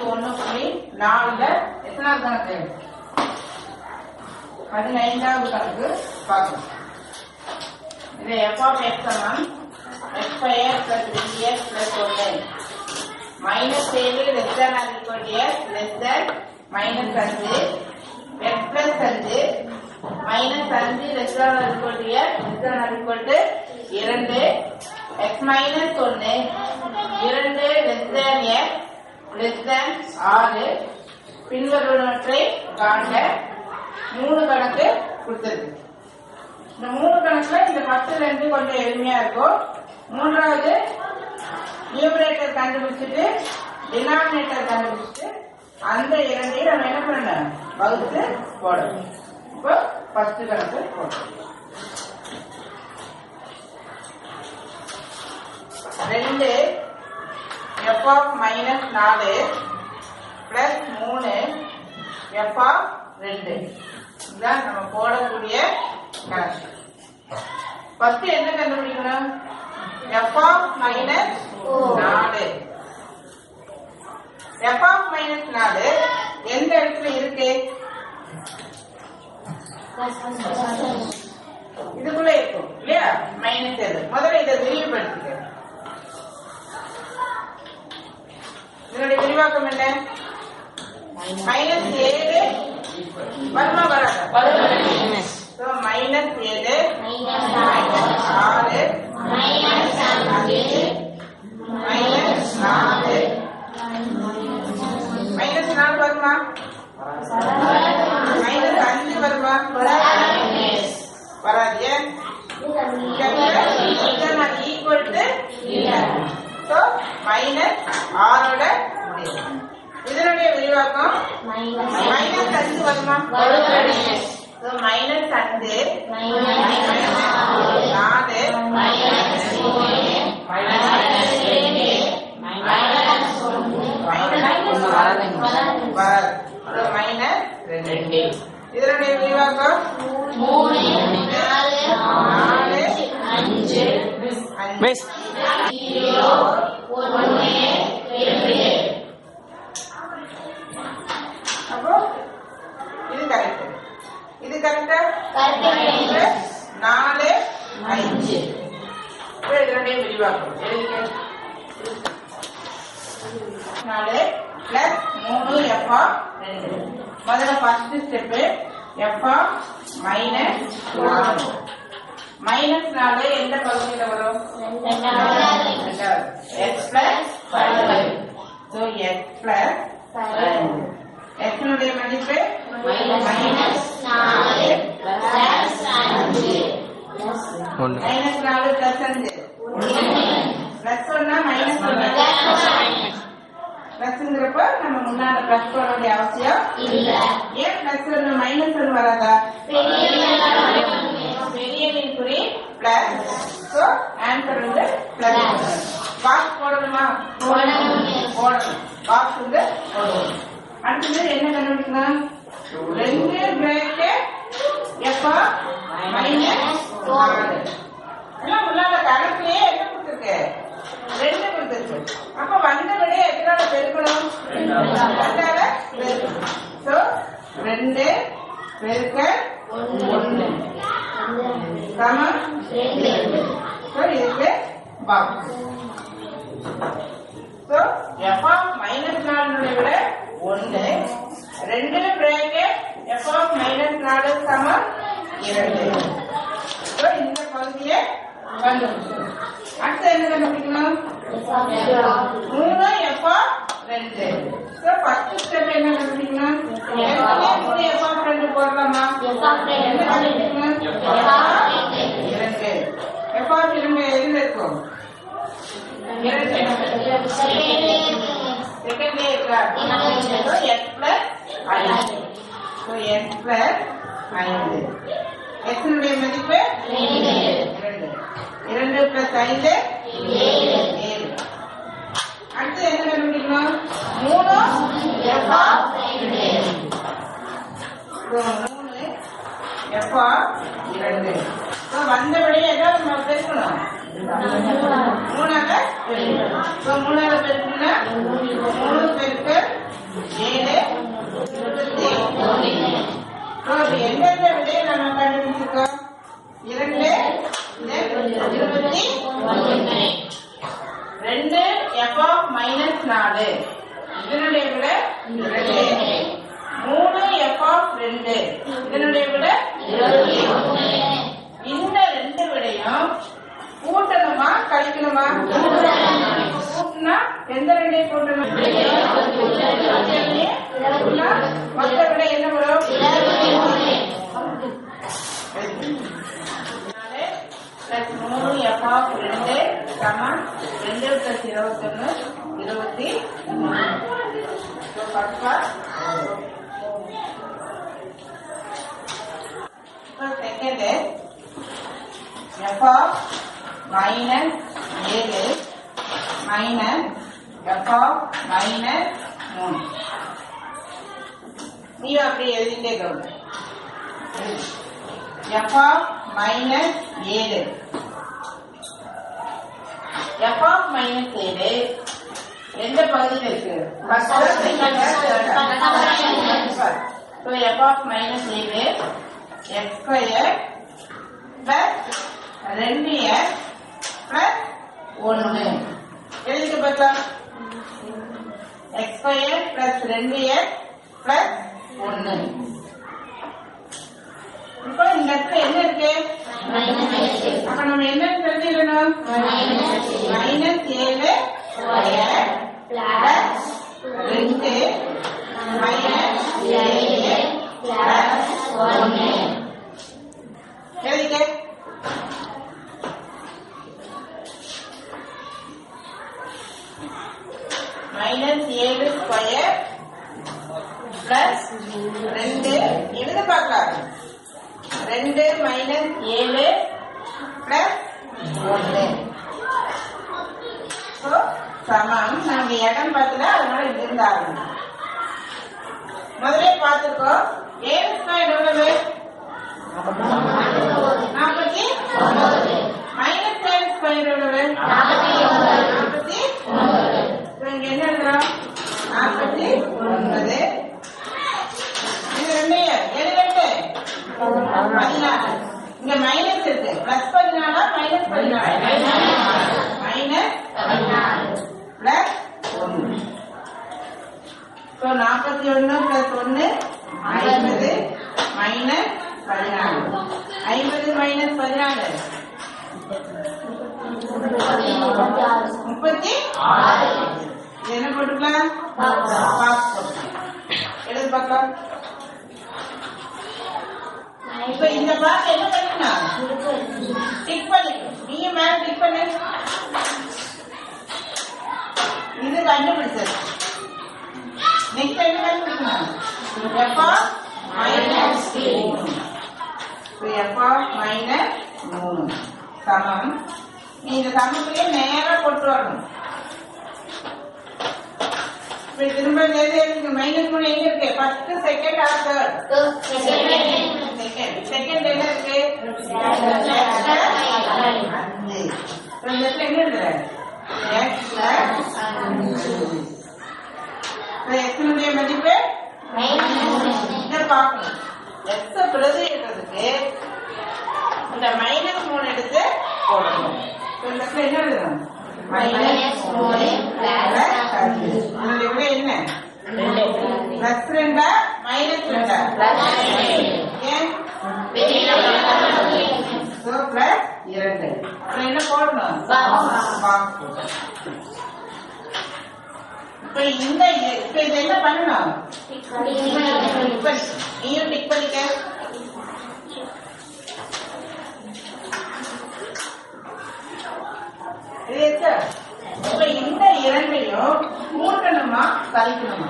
ஒண்ணு புள்ளி நாலுல எத்தனாவது கணக்கு பதினைந்தாவது கணக்கு பார்க்கணும் இது எஃப் ஆஃப் எக்ஸ் சமம் x square plus three x plus ஒன்று மைனஸ் ஏழு less than or equal to x less than minus அஞ்சு எக்ஸ் பிளஸ் அஞ்சு மைனஸ் அஞ்சு less than or equal to x less than or equal to இரண்டு x minus ஒன்று இரண்டு less than x less than ஆறு பின்வருவனவற்றை காண்க மூணு கணக்கு கொடுத்திருக்கு இந்த மூணு கணக்குல இந்த பத்து ரெண்டு கொஞ்சம் எளிமையா இருக்கும் மூன்றாவது நியூமரேட்டர் கண்டுபிடிச்சிட்டு டினாமினேட்டர் கண்டுபிடிச்சிட்டு அந்த இரண்டையும் நம்ம என்ன பண்ணணும் வகுத்து போடணும் இப்போ ஃபர்ஸ்ட் கணக்கு போடணும் ரெண்டு எஃப் ஆஃப் மைனஸ் நாலு பிளஸ் மூணு எஃப் ஆஃப் ரெண்டு இதுதான் நம்ம போடக்கூடிய கணக்கு ஃபர்ஸ்ட் என்ன கண்டுபிடிக்கணும் எஃப் ஆஃப் மைனஸ் நாலு எஃப் ஆஃப் மைனஸ் நாலு எந்த இடத்துல இருக்கு இதுக்குள்ள இருக்கும் இல்லையா மைனஸ் எது முதல்ல இதை விரிவுபடுத்திக்க இதனுடைய விரிவாக்கம் என்ன மைனஸ் ஏழு வருமா வராதா So, மைனஸ் ஏழு மைனஸ் ஆறு மைனஸ் அஞ்சு மைனஸ் நாலு மைனஸ் நாலு வருமா மைனஸ் அஞ்சு வருமா வராது ஏன் ஈக்குவல் டு ஸோ மைனஸ் ஆறோட முடியும் இதனுடைய விரிவாக்கம் மைனஸ் அஞ்சு வருமா ஸோ மைனஸ் அஞ்சு நாலு வராது ஸோ மைனஸ் ரெண்டு இதனுடைய விரிவாக்கம் நாலு அஞ்சு மிஸ் அப்போ இது கரெக்ட் இது கரெக்டா நாலு அஞ்சு இப்போ இதனுடைய விரிவாக்கம் எழுதிக்க நாலு பிளஸ் மூணு எஃப்ஆ ரெண்டு முதல்ல ஃபர்ஸ்ட் ஸ்டெப்பு எஃப்ஆ மைனஸ் நாலு மைனஸ் நாலு எந்த பகுதியில் வரும் ரெண்டாவது x plus five so x plus எக்ஸினுடைய மதிப்பு மைனஸ் நாலு ஒன்று மைனஸ் நாலு பிளஸ் அஞ்சு பிளஸ் ஒன்னா மைனஸ் ஒன்னா பிளஸ்ங்கிறப்ப நம்ம முன்னாடி பிளஸ் போட வேண்டிய அவசியம் ஏன் பிளஸ் ஒன்று மைனஸ் ஒன்று வராதா பெரிய குறி பிளஸ் ஸோ ஆன்சர் வந்து பிளஸ் பாக்ஸ் போடணுமா போடணும் பாக்ஸ் வந்து போடணும் அடுத்தது என்ன கண்டுபிடிக்கணும் ரெண்டு பிரேக்கெட் எப்போ மைனஸ் நாலு எல்லாம் முன்னால கணக்குலயே என்ன கொடுத்துருக்கு ரெண்டு கொடுத்துருக்கு அப்ப வந்த விட எத்தனால பெருக்கணும் ரெண்டால பெருக்கணும் சோ ரெண்டு பெருக்க ஒண்ணு சமம் ஸோ இதுக்கு box so f of minus நாலுனுடைய விட ஒன்று ரெண்டு பிரேக்கெட் எஃப் ஆஃப் மைனஸ் நாலு சமம் இரண்டு ஸோ இந்த பகுதியை கண்டுபிடிச்சோம் அடுத்து என்ன கண்டுபிடிக்கணும் மூணு எஃப் ஆஃப் ரெண்டு ஸோ ஃபர்ஸ்ட் ஸ்டெப் என்ன கண்டுபிடிக்கணும் ஏற்கனவே மூணு எஃப் ஆஃப் ரெண்டு போடலாமா என்ன கண்டுபிடிக்கணும் இரண்டு எஃப் ஆஃப் இரண்டு எதுல இருக்கும் இரண்டு செகண்ட்லயே இருக்கா ஸோ எக்ஸ் பிளஸ் ஐந்து ஸோ எக்ஸ் பிளஸ் ஐந்து எக்ஸினுடைய மதிப்பு இரண்டு இரண்டு பிளஸ் ஐந்து ஏழு அடுத்து என்ன கண்டுபிடிக்கணும் மூணு எஃப் ஆஃப் ஸோ மூணு எஃப் ஆஃப் இரண்டு ஸோ வந்தபடியே ஏதாவது நம்ம பெருக்கணும் மூணாக பெருக்கணும் ஸோ மூணாக பெருக்கணும்னா மூணு பெருக்க ஏழு இருபத்தி ஒண்ணு So, இப்ப எந்தெந்த விடையை நம்ம கண்டுபிடிச்சிருக்கோம் இரண்டு then இருபத்தி ஒண்ணு ரெண்டு எஃப் ஆஃப் மைனஸ் நாலு இதனுடைய விட இரண்டு மூணு எஃப் ஆஃப் ரெண்டு இதனுடைய விட இந்த ரெண்டு விடையும் கூட்டணுமா கழிக்கணுமா கூட்டினா எந்த ரெண்டையும் கூட்டணும் கூட்டினா மொத்த விடை என்ன வரும் நாலு பிளஸ் மூணு எஃப் ஆஃப் ரெண்டு சமம் ரெண்டு பிளஸ் இருபத்தொன்னு இருபத்தி மூணு So, first part. இப்போ second f of minus ஏழு minus f of minus மூணு நீ அப்படி எழுதிட்டே கவுன் f of minus ஏழு f of minus ஏழு எந்த பகுதியில் இருக்கு First or second or third or? So f of minus ஏழு x square plus ரெண்டு x plus ஒன்று எழுதிக்க பார்த்தா x square plus ரெண்டு x plus ஒன்று இப்போ இந்த இடத்துல என்ன இருக்கு அப்ப நம்ம என்ன தெரிஞ்சிடணும் மைனஸ் ஏழு ஸ்கொயர் பிளஸ் ரெண்டு மைனஸ் ஏழு பிளஸ் ஒன்று எழுதிக்க மைனஸ் ஏழு ஸ்கொயர் பிளஸ் ரெண்டு எழுத பார்க்கலாம் ரெண்டு மைனஸ் ஏழு பிளஸ் ஒன்று ஸோ சமம் நாங்க இடம் பார்த்துல அதனால இங்க இருந்து ஆரம்பிக்கும் முதல்ல பார்த்துருக்கோம் ஏழு ஸ்கொயர் எவ்வளவு நாற்பத்தி மைனஸ் ஏழு ஸ்கொயர் எவ்வளவு நாற்பத்தி இப்போ இங்க என்ன எழுதுறோம் நாற்பத்தி ஒன்பது இது ரெண்டு ஏழு ரெண்டு பதினாறு இங்க மைனஸ் இருக்கு பிளஸ் பதினாலா மைனஸ் பதினாலா மைனஸ் பிளஸ் ஒன்று ஸோ நாற்பத்தி ஒன்று பிளஸ் ஒன்று ஐம்பது மைனஸ் பதினாலு ஐம்பது மைனஸ் பதினாலு முப்பத்தி இது என்ன போட்டுக்கலாம் பாஸ் போட்டுக்கலாம் எழுது பார்க்கலாம் இப்ப இந்த பாஸ் என்ன பண்ணிக்கலாம் டிக் பண்ணிக்கணும் நீயும் மேல டிக் பண்ணு இது கண்டுபிடிச்சது நெக்ஸ்ட் என்ன கண்டுபிடிக்கணும் எஃப் மைனஸ் மூணு எஃப் மைனஸ் மூணு சமம் நீ இந்த சமத்திலே நேரா கொண்டு வரணும் இப்ப திரும்ப எழுதி மைனஸ் மூணு எங்க இருக்கு first second or third second second என்ன இருக்கு அஞ்சு இப்ப இந்த இடத்துல என்ன இருக்கு எக்ஸ் பிளஸ் அஞ்சு எக்ஸினுடைய மதிப்பு இதை பார்க்கணும் எக்ஸ பிரதியிடுறதுக்கு இந்த மைனஸ் மூணு எடுத்து போடணும் இப்ப இந்த இடத்துல என்ன எழுதணும் மைனஸ் மூணு பிளஸ் அஞ்சு இதனுடைய விட என்ன பிளஸ் ரெண்டா மைனஸ் ரெண்டா ஏன் So, plus இரண்டு அப்புறம் என்ன போடணும் Box போடணும். இப்ப இந்த இது- இப்ப இது என்ன பண்ணணும் டிக் பண்ணி நீயும் டிக் பண்ணிக்க இது எது? இப்ப இந்த இரண்டையும் கூட்டணுமா கழிக்கணுமா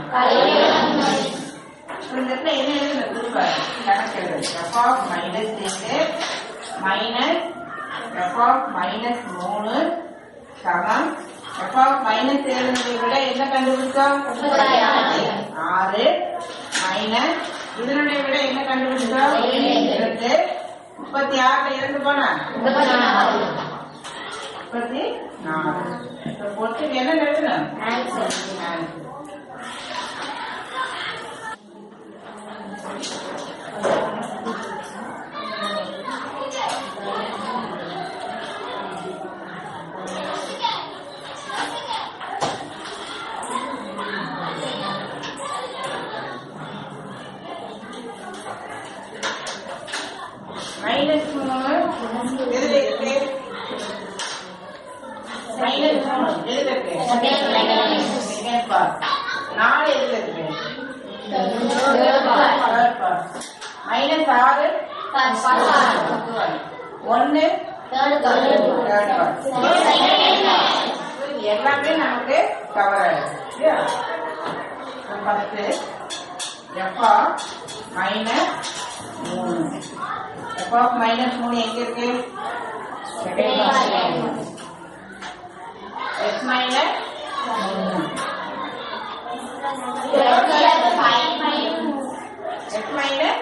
இப்ப இந்த இடத்துல என்ன எழுதணும் திரும்ப கணக்கு எழுது எஃப் ஆஃப் மைனஸ் ஏழு மைனஸ் எஃப் ஆஃப் மைனஸ் மூணு சமம் எஃப் ஆஃப் மைனஸ் ஏழுனுடைய விட என்ன கண்டுபிடிச்சோம் ஆறு மைனஸ் இதனுடைய விட என்ன கண்டுபிடிச்சோம் இரண்டு முப்பத்தி ஆறுல இரண்டு போனா முப்பத்தி நாலு இப்ப பொறுத்துக்கு என்ன எழுதணும் Answer. நாலு எதுல இருக்கு மைனஸ் ஆறு ஒன்னு எல்லாமே நமக்கு கவர் ஆயிடும் ஃபர்ஸ்ட் எஃப்ஆ மைனஸ் மூணு எஃப்ஆ மைனஸ் மூணு எங்க இருக்கு x minus x minus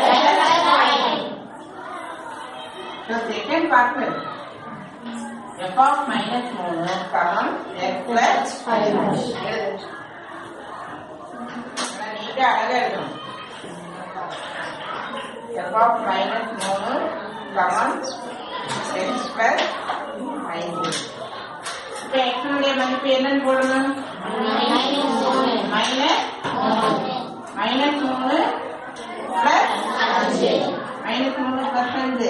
So second part is f of minus மூணு சமம் x plus எழுது. ஆனா நீட்டா அழகா எழுதணும் f of minus மூணு சமம் x plus ஐந்து இப்ப x உடைய மதிப்பு என்னன்னு போடணும் மைனஸ் மைனஸ் மூணு பிளஸ் மைனஸ் மூணு பிளஸ் அஞ்சு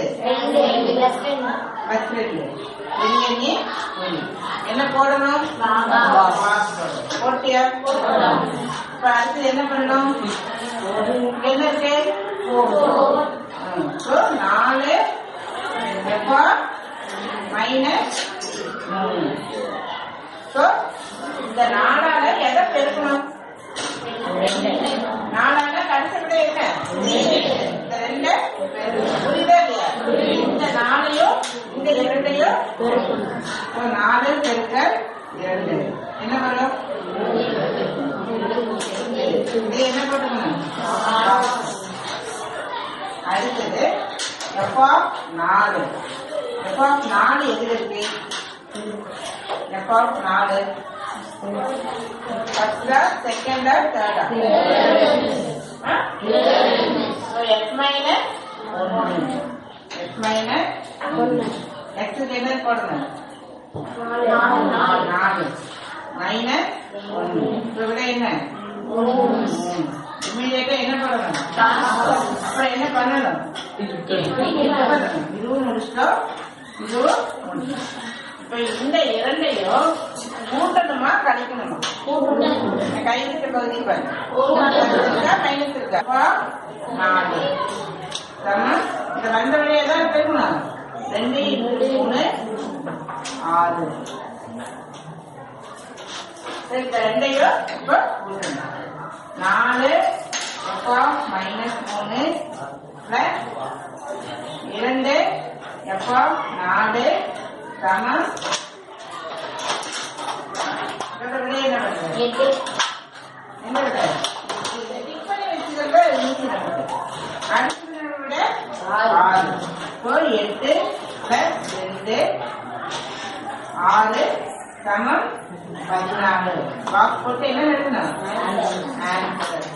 பத்து ரெண்டு வெளியே ஒளி என்ன போடணும் பாஸ் போடணும். போட்டியா இப்ப அடுத்து என்ன பண்ணணும் என்ன இருக்கு ம். So, நாலு எப்போ மைனஸ் மூணு ஸோ இந்த நாலால எதை பெருக்கணும் நாலால கடைசி விட என்ன இந்த ரெண்டு புரியுதா இல்லையா இந்த நாலையும் இந்த இரண்டையும் இப்போ நாலு பெருக்கல் இரண்டு என்ன வரும் இது என்ன போட்டுக்கணும் அடுத்தது எஃப் ஆஃப் நாலு எஃப் ஆஃப் நாலு எதுல இருக்கு எஃப் ஆஃப் நாலு ஃபர்ஸ்டா செகண்டா தேர்டா ஸோ எக்ஸ் மைனஸ் ஒன்று எக்ஸ் மைனஸ் எக்ஸுக்கு என்ன போடணும் நாலு மைனஸ் ஒன்று இப்போ விட என்ன மூணு இமீடியட்டா என்ன பண்ணணும் அப்புறம் என்ன பண்ணணும் இதுவும் முடிச்சிட்டோம் இதுவும் முடிச்சிட்டோம் இப்ப இந்த இரண்டையும் கூட்டணுமா கழிக்கணுமா கைவிட்ட பகுதி பாருங்க மைனஸ் இருக்கா அப்போ நாலு சமம் இந்த வந்த வழியே தான் பெருக்கணும் ரெண்டு மூணு மூணு ஆறு சரி, இந்த ரெண்டையும் இப்போ கூட்டணும் நாலு அப்போ மைனஸ் மூணு பிளஸ் இரண்டு எப்போ நாலு சமம் இதோட விடை என்ன பண்ணுறது என்ன விடை இதை டிக் பண்ணி வச்சுக்கிறத ஈஸி நமக்கு அடுத்ததை விட ஆறு இப்போ எட்டு பிளஸ் ரெண்டு ஆறு சமம் பதினாலு பாக்ஸ் போட்டு என்ன எழுதணும் ஆன்சர்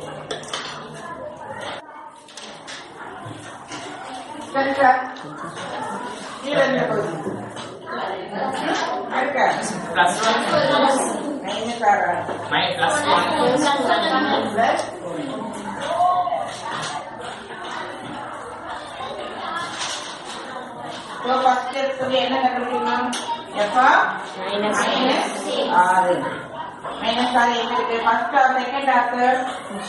சரி சார் கீழே இருந்த பகுதி அடுத்த plus one, மைனஸ் ஆறு my plus one, பிளஸ் இப்போ ஃபர்ஸ்ட் எடுத்தது என்ன கண்டுபிடிக்கணும் எப்பா மைனஸ் ஆறு மைனஸ் ஆறு எங்க இருக்கு first or second or third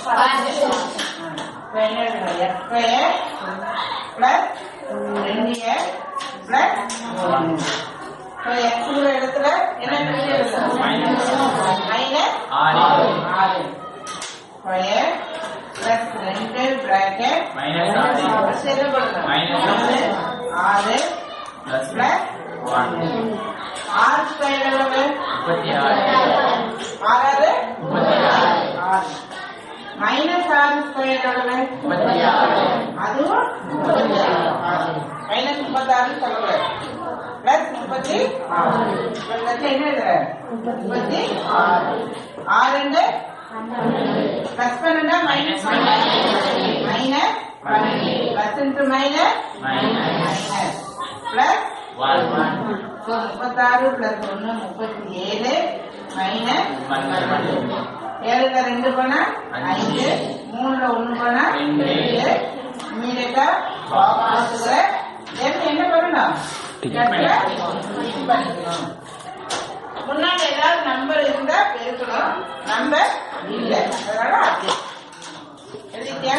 இப்போ என்ன எழுதணும் எஃப் ஸ்கொயர் பிளஸ் ரெண்டு எக்ஸ் பிளஸ் ஒன்று இப்போ எக்ஸுங்கிற இடத்துல என்ன எழுதி எழுதணும் மைனஸ் ஆறு, ஆறு ஸ்கொயர் பிளஸ் ரெண்டு பிராக்கெட் minus ஆறு, Minus ஒன்று ஆறு plus பிளஸ் one, ஆறு ஸ்கொயர் எவ்வளவு முப்பத்தி ஆறு, ஆறாவது முப்பத்தி ஆறு, ஆறு மைனஸ் ஆறு ஸ்கொயர் எவ்வளவு முப்பத்தி ஆறு, அதுவும் முப்பத்தி ஆறு மைனஸ் முப்பத்தாறு சொல்லக்கூடாது பிளஸ் முப்பத்தி ஆறு இப்ப இந்த இடத்துல என்ன எழுதுற முப்பத்தி ஆறு ஆறு ரெண்டு பிளஸ் பன்னெண்டா minus minus plus into minus minus minus plus one, one, so முப்பத்தாறு பிளஸ் ஒன்று முப்பத்தி ஏழு மைனஸ் பன்னிரண்டு, ஏழுல ரெண்டு போனா ஐந்து மூணுல ஒண்ணு போனா ரெண்டு. ரெண்டு இமீடியட்டா பாக்குற என்ன பண்ணணும் Tick இடத்துல பண்ணி. tick பண்ணிக்கணும் முன்னாடி ஏதாவது நம்பர் இருந்தா பெருக்கணும் நம்பர் இல்ல அதனால அது எழுதிட்டியா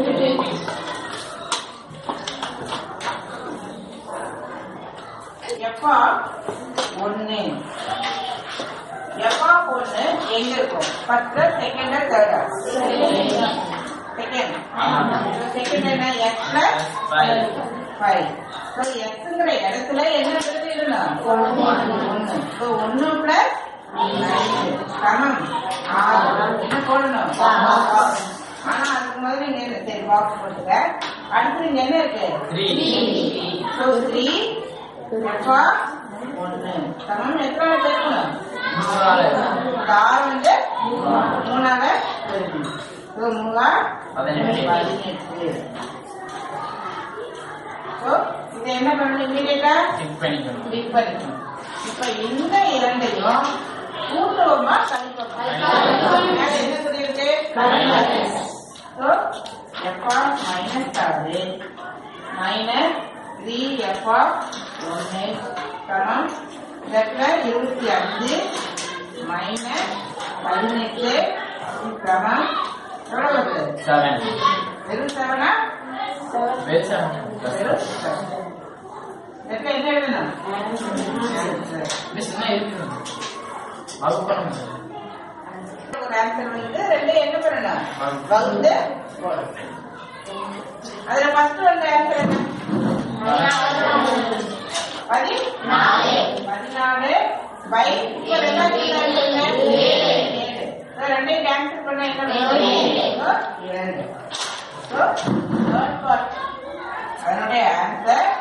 எப்பா ஒண்ணு எப்பா ஒண்ணு எங்க இருக்கும் ஃபர்ஸ்ட் செகண்ட் தேர்டா செகண்ட் செகண்ட் என்ன எக்ஸ் பிளஸ் ஃபைவ் ஸோ எக்ஸுங்கிற இடத்துல என்ன எழுதிடணும் ஒன்று ஸோ ஒன்று பிளஸ் சமம் ஆறு என்ன போடணும் ஆனா அதுக்கு முதல்ல இங்க இருக்கு. சரி பாக்ஸ் போட்டுக்க அடுத்து இங்க என்ன இருக்கு ஸோ த்ரீ எஃபா ஒன்று சமம் எத்தனை பெருக்கணும் இந்த ஆறு வந்து மூணால பெருக்கணும் ஸோ மூணா பதினெட்டு. பதினெட்டு ஸோ இதை என்ன பண்ணணும் இமீடியட்டா கிளிக் பண்ணிக்கணும் இப்ப இந்த இரண்டையும் கூட்டுவோமா கழிப்போமா மேல என்ன சொல்லியிருக்கு ஸோ எஃப்ஆ மைனஸ் ஆறு மைனஸ் த்ரீ எஃப்ஆ ஒன்று சமம் இதற்குல இருபத்தி அஞ்சு மைனஸ் பதினெட்டு சமம் எவ்வளவு வருது வெறும் செவனா வெறும் செவன் இதற்கு என்ன எழுதணும் ஒரு ஆன்சர் வந்து ரெண்டு என்ன பண்ணணும் வகுத்து போடணும் அதுல ஃபர்ஸ்ட் வந்த ஆன்சர் என்ன பதி பதினாலு பை இப்ப ரெண்டாவது answer என்ன? ஏழு. So, ரெண்டையும் கேன்சல் பண்ண என்ன வரும்? So, இரண்டு So, third part. அதனுடைய ஆன்சர்